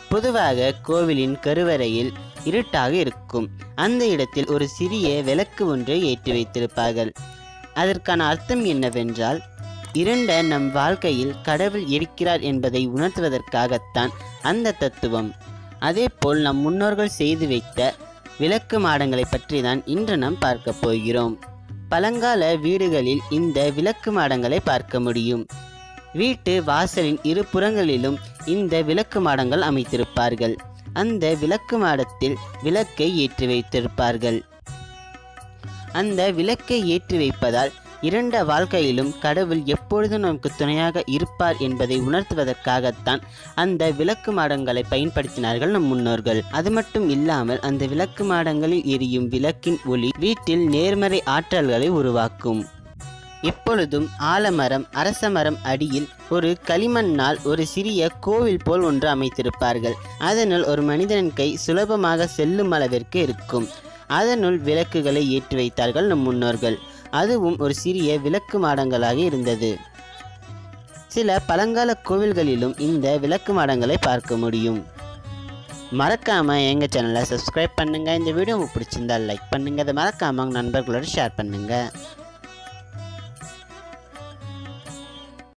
பொதுவாக கோவிலின் கருவறையில் இருட்டாக இருக்கும் அந்த இடத்தில் ஒரு சிறிய விளக்கு ஒன்றை ஏற்றி வைத்திருப்பார்கள் அதற்கான அர்த்தம் என்னவென்றால் இருண்ட நம் வாழ்க்கையில் கடவுள் இருக்கிறார் என்பதை உணர்த்துவதற்காகத்தான் அந்த தத்துவம் அதேபோல் நம் முன்னோர்கள் செய்து வைத்த விளக்கு மாடங்களை பற்றி தான் இன்று நாம் பார்க்க போகிறோம் பழங்கால வீடுகளில் இந்த விளக்கு மாடங்களை பார்க்க முடியும் வீட்டு வாசலின் இரு புறங்களிலும் இந்த விளக்கு மாடங்கள் அமைத்திருப்பார்கள் அந்த விளக்கு மாடத்தில் விளக்கை ஏற்றி வைத்திருப்பார்கள் அந்த விளக்கை ஏற்றி வைப்பதால் இரண்ட வாழ்க்கையிலும் கடவுள் எப்பொழுதும் நமக்கு துணையாக இருப்பார் என்பதை உணர்த்துவதற்காகத்தான் அந்த விளக்கு மாடங்களை பயன்படுத்தினார்கள் நம் முன்னோர்கள் அது மட்டும் இல்லாமல் அந்த விளக்கு மாடங்களில் எரியும் விளக்கின் ஒளி வீட்டில் நேர்மறை ஆற்றல்களை உருவாக்கும் எப்பொழுதும் ஆலமரம் அரசமரம் அடியில் ஒரு களிமண்ணால் ஒரு சிறிய கோவில் போல் ஒன்று அமைத்திருப்பார்கள் அதனுள் ஒரு மனிதனின் கை சுலபமாக செல்லும் அளவிற்கு இருக்கும் அதனுள் விளக்குகளை ஏற்றி வைத்தார்கள் நம் முன்னோர்கள் அதுவும் ஒரு சிறிய விளக்கு மாடங்களாக இருந்தது சில பழங்கால கோவில்களிலும் இந்த விளக்கு மாடங்களை பார்க்க முடியும் மறக்காம எங்க சேனலை சப்ஸ்கிரைப் பண்ணுங்க இந்த வீடியோ உங்களுக்கு பிடிச்சிருந்தா லைக் பண்ணுங்க அதை மறக்காம உங்க நண்பர்களோட ஷேர் பண்ணுங்க